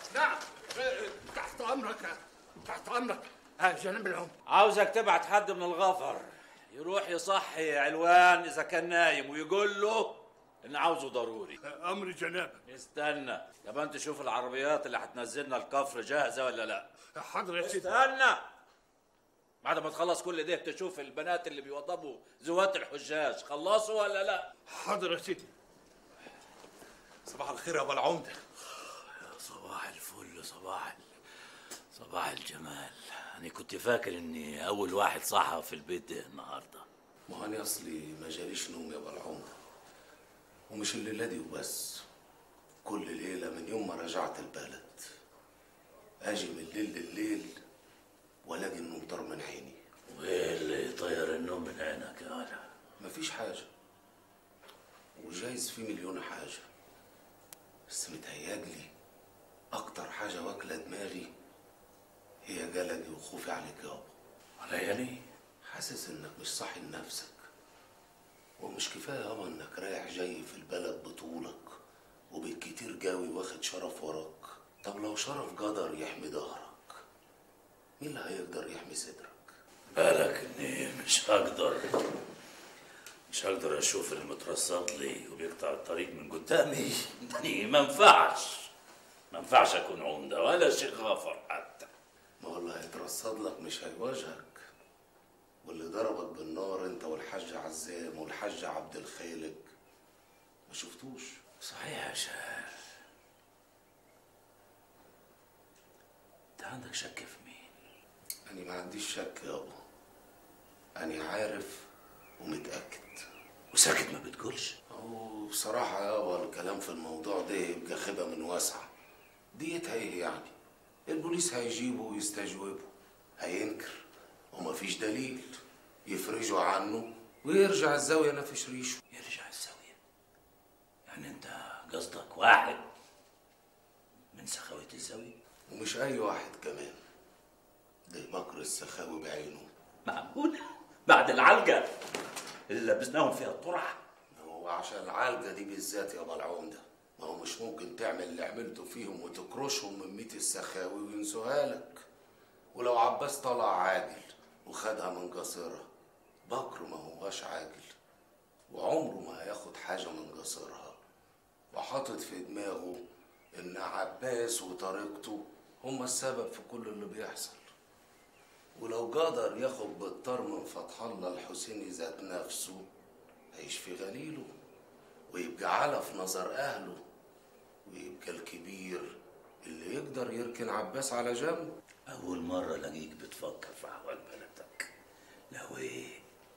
نعم آه، تحت امرك تحت امرك ها جناب العم عاوزك تبعت حد من الغفر يروح يصحي علوان اذا كان نايم ويقول له ان عاوزه ضروري امر جناب استنى يا بنت شوف العربيات اللي هتنزلنا الكفر جاهزه ولا لا حاضر يا سيدي استنى بعد ما تخلص كل ده تشوف البنات اللي بيوضبوا زوات الحجاج خلصوا ولا لا حاضر يا سيدي صباح الخير يا ابو العمده صباح الفل صباح ال- صباح الجمال انا كنت فاكر اني اول واحد صحى في البيت ده النهارده ما انا اصلي ما جاليش نوم يا ابو العمده ومش الليله دي وبس كل ليله من يوم ما رجعت البلد اجي من الليل لليل والاقي النوم طار من عيني وايه اللي طير النوم من عينك يا ولا مفيش حاجه وجايز في مليون حاجه بس متهيألي اكتر حاجه واكله دماغي هي قلقي وخوفي عليك يابا عليا ليه حاسس انك مش صاحي لنفسك ومش كفايه يابا انك رايح جاي في البلد بطولك وبالكتير جاوي واخد شرف وراك طب لو شرف قدر يحمي ظهرك مين اللي هيقدر يحمي صدرك بالك اني مش هقدر مش هقدر اشوف المترصد لي وبيقطع الطريق من قدامي يعني ما ينفعش ما ينفعش اكون عمده ولا شيخ غفر حتى ما هو اللي هيترصد لك مش هيواجهك واللي ضربك بالنار انت والحاج عزام والحاج عبد الخالق ما شفتوش صحيح يا شهر انت عندك شك في مين انا ما عنديش شك يابا انا عارف ومتاكد وساكت ما بتقولش هو بصراحة يابا الكلام في الموضوع ده يبقى خيبة من واسعة ديتها ايه يعني البوليس هيجيبه ويستجوبه هينكر ومفيش دليل يفرجوا عنه ويرجع الزاوية نفش ريشه يرجع الزاوية يعني انت قصدك واحد من سخاوة الزاوية ومش أي واحد كمان ده بكر السخاوي بعينه معقول بعد العلقة اللي لبسناهم فيها الطرح هو عشان العالجة دي بالذات يا العمدة ما هو مش ممكن تعمل اللي عملته فيهم وتكرشهم من ميت السخاوي وينسوها لك ولو عباس طلع عاجل وخدها من قصيرها بكر ما هواش عاجل وعمره ما هياخد حاجة من قصيرها وحاطط في دماغه إن عباس وطريقته هما السبب في كل اللي بيحصل ولو قدر ياخد بالطار من فتح الله الحسيني ذات نفسه هيشفي غليله ويبقى على في نظر أهله ويبقى الكبير اللي يقدر يركن عباس على جنب أول مرة ألاقيك بتفكر في أحوال بلدك لو إيه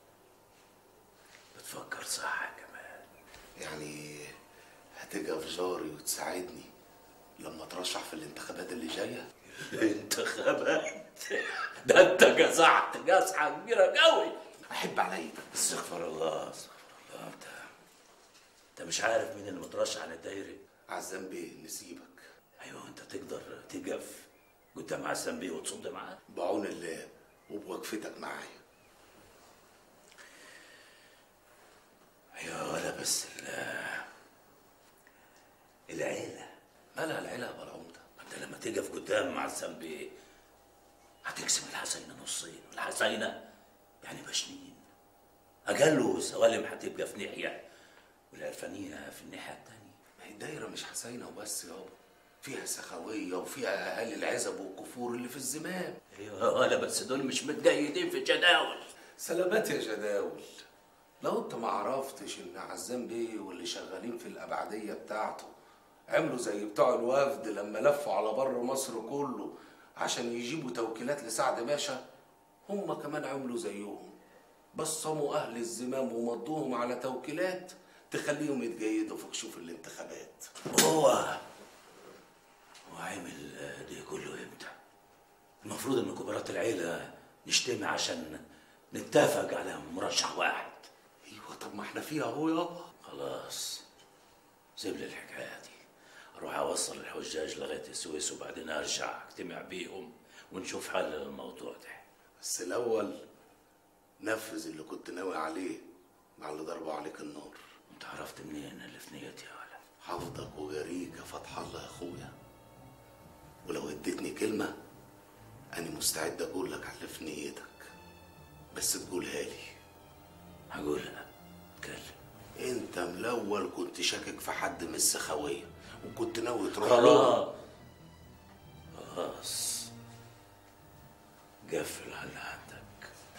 بتفكر صح يا كمان يعني هتقف جاري وتساعدني لما ترشح في الانتخابات اللي جايه الانتخابات ده انت جزعت جزعة كبيرة قوي احب عليا استغفر الله استغفر الله انت انت مش عارف مين اللي مترشح على الدايرة عزام بيه نسيبك ايوه انت تقدر تقف قدام عسام بيه وتصد معاه بعون الله وبوقفتك معايا ايوه ولا بس ال- العيلة مالها العيله يا بالعمده انت لما تقف قدام عسام بيه هتقسم الحسينة نصين والحسينة يعني بشنين أقل سوالم هتبقى في ناحية والعرفانية في الناحية التانية ما هي الدايره مش حسينه وبس يابا فيها سخاويه وفيها اهالي العزب والكفور اللي في الزمام ايوه ولا بس دول مش متقيدين في الجداول سلامات يا جداول لو انت ما عرفتش ان عزام بيه واللي شغالين في الابعديه بتاعته عملوا زي بتوع الوفد لما لفوا على بر مصر كله عشان يجيبوا توكيلات لسعد باشا هم كمان عملوا زيهم بصموا اهل الزمام ومضوهم على توكيلات تخليهم يتجيدوا في كشوف الانتخابات هو هو عامل ده كله امتى؟ المفروض ان كبارات العيلة نجتمع عشان نتفق على مرشح واحد ايوه طب ما احنا فيها اهو يابا خلاص سيب لي الحكاية دي اروح اوصل الحجاج لغاية السويس وبعدين ارجع اجتمع بيهم ونشوف حل للموضوع ده بس الاول نفذ اللي كنت ناوي عليه مع اللي ضربوا عليك النار انت عرفت منين اللي في نيتي يا ولا حافظك وجريك يا فتح الله يا اخويا ولو اديتني كلمة أنا مستعد أقول لك على اللي في نيتك بس تقولها لي هقولها اتكلم أنت من الأول كنت شاكك في حد من السخاوية وكنت ناوي تروح له خلاص خلاص قفل على العمل